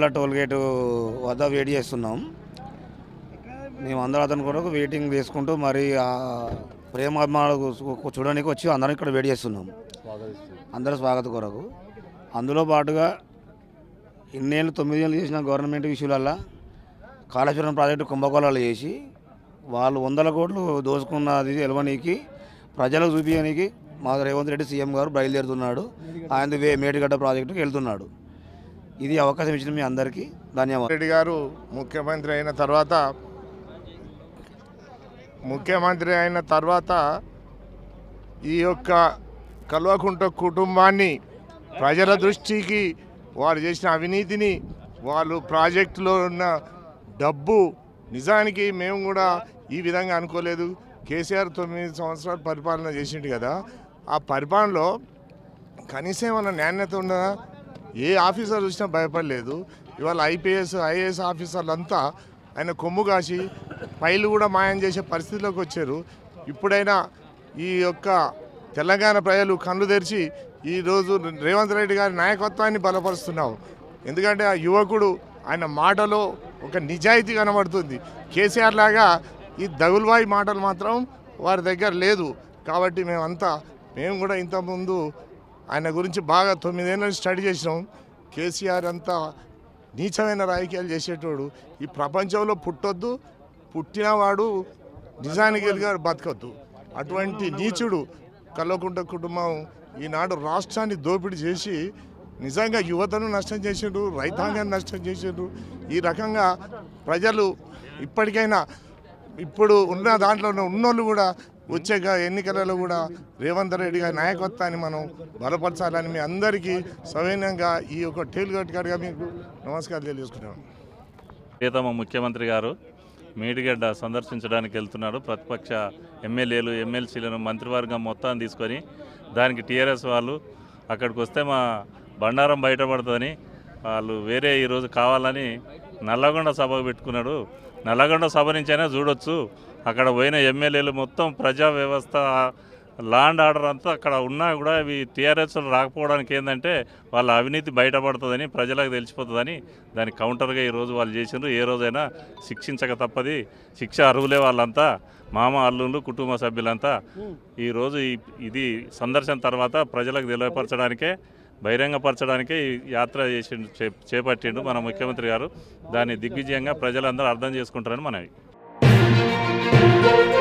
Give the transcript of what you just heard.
Jagtial toll gate వద్ద wait చేస్తున్నాం మేము అందరూ అతని కొరకు వెయిటింగ్ చేసుకుంటూ మరి ఆ ప్రేమ అభిమానులు చూడడానికి వచ్చి అందరం ఇక్కడ వెయిట్ చేస్తున్నాం అందరూ స్వాగత కొరకు అందులో పాటుగా ఇన్నేళ్ళు తొమ్మిది ఏళ్ళు చేసిన గవర్నమెంట్ విషయాలల్లో కాళేశ్వరం ప్రాజెక్టు కుంభకోణాలు చేసి వాళ్ళు వందల కోట్లు దోసుకున్నది ఎలవనీకి ప్రజలకు చూపించడానికి మా రేవంత్ రెడ్డి సీఎం గారు బయలుదేరుతున్నాడు ఆయన వే మేడిగడ్డ ప్రాజెక్టుకి వెళ్తున్నాడు ఇది అవకాశం ఇచ్చిన మీ అందరికీ ధన్యవాదాలు రెడ్డి గారు ముఖ్యమంత్రి అయిన తర్వాత ముఖ్యమంత్రి అయిన తర్వాత ఈ యొక్క కల్వకుంట కుటుంబాన్ని ప్రజల దృష్టికి వారు చేసిన అవినీతిని వాళ్ళు ప్రాజెక్టులో ఉన్న డబ్బు నిజానికి మేము కూడా ఈ విధంగా అనుకోలేదు కేసీఆర్ తొమ్మిది సంవత్సరాలు పరిపాలన చేసిండు కదా ఆ పరిపాలనలో కనీసం ఏమైనా నాణ్యత ఉన్నదా ఏ ఆఫీసర్ చూసినా భయపడలేదు ఇవాళ ఐపీఎస్ ఐఏఎస్ ఆఫీసర్లు అంతా ఆయన కొమ్ము కాసి ఫైలు కూడా మాయం చేసే పరిస్థితిలోకి వచ్చారు ఇప్పుడైనా ఈ యొక్క తెలంగాణ ప్రజలు కళ్ళు తెరిచి ఈరోజు రేవంత్ రెడ్డి గారి నాయకత్వాన్ని బలపరుస్తున్నావు ఎందుకంటే ఆ యువకుడు ఆయన మాటలో ఒక నిజాయితీ కనబడుతుంది కేసీఆర్ లాగా ఈ దగుల్బాయి మాటలు మాత్రం వారి దగ్గర లేదు కాబట్టి మేమంతా మేము కూడా ఇంతకుముందు ఆయన గురించి బాగా తొమ్మిదేళ్ళ నుంచి స్టడీ చేసినాం కేసీఆర్ అంతా నీచమైన రాజకీయాలు చేసేటోడు ఈ ప్రపంచంలో పుట్టొద్దు పుట్టినవాడు నిజానికి ఎదిగాడు బతకొద్దు అటువంటి నీచుడు కల్వకుంట కుటుంబం ఈనాడు రాష్ట్రాన్ని దోపిడీ చేసి నిజంగా యువతను నష్టం చేసిండ్రు రైతాంగాన్ని నష్టం చేసిండ్రు ఈ రకంగా ప్రజలు ఇప్పటికైనా ఇప్పుడు ఉన్న దాంట్లో ఉన్నోళ్ళు కూడా వచ్చే గా- ఎన్నికలలో కూడా రేవంత్ రెడ్డి గారి నాయకత్వాన్ని మనం బలపరచాలని మీ అందరికీ సవినయంగా ఈ యొక్క టేల్ గారిగా మీకు నమస్కారం తెలియజేసుకుంటాను ప్రియతమ ముఖ్యమంత్రి గారు మేడిగడ్డ సందర్శించడానికి వెళ్తున్నారు ప్రతిపక్ష ఎమ్మెల్యేలు ఎమ్మెల్సీలను మంత్రివర్గం మొత్తాన్ని తీసుకొని దానికి టీఆర్ఎస్ వాళ్ళు అక్కడికి వస్తే మా బండారం బయటపడుతుందని వాళ్ళు వేరే ఈరోజు కావాలని నల్లగొండ సభ పెట్టుకున్నాడు నల్లగొండ సభ నుంచైనా చూడొచ్చు అక్కడ పోయిన ఎమ్మెల్యేలు మొత్తం ప్రజా వ్యవస్థ లాండ్ ఆర్డర్ అంతా అక్కడ ఉన్నా కూడా ఇవి టీఆర్ఎస్ రాకపోవడానికి ఏంటంటే వాళ్ళ అవినీతి బయటపడుతుందని ప్రజలకు తెలిసిపోతుందని దానికి కౌంటర్గా ఈరోజు వాళ్ళు చేసిండ్రు ఏ రోజైనా శిక్షించక తప్పది శిక్ష అర్హులే వాళ్ళంతా మామ అల్లుళ్ళు కుటుంబ సభ్యులంతా ఈరోజు ఈ ఇది సందర్శన తర్వాత ప్రజలకు తెలియపరచడానికే బహిరంగపరచడానికే ఈ యాత్ర చేసిండు చే- చేపట్టిండు మన ముఖ్యమంత్రి గారు దాన్ని దిగ్విజయంగా ప్రజలందరూ అర్థం చేసుకుంటారని మనవి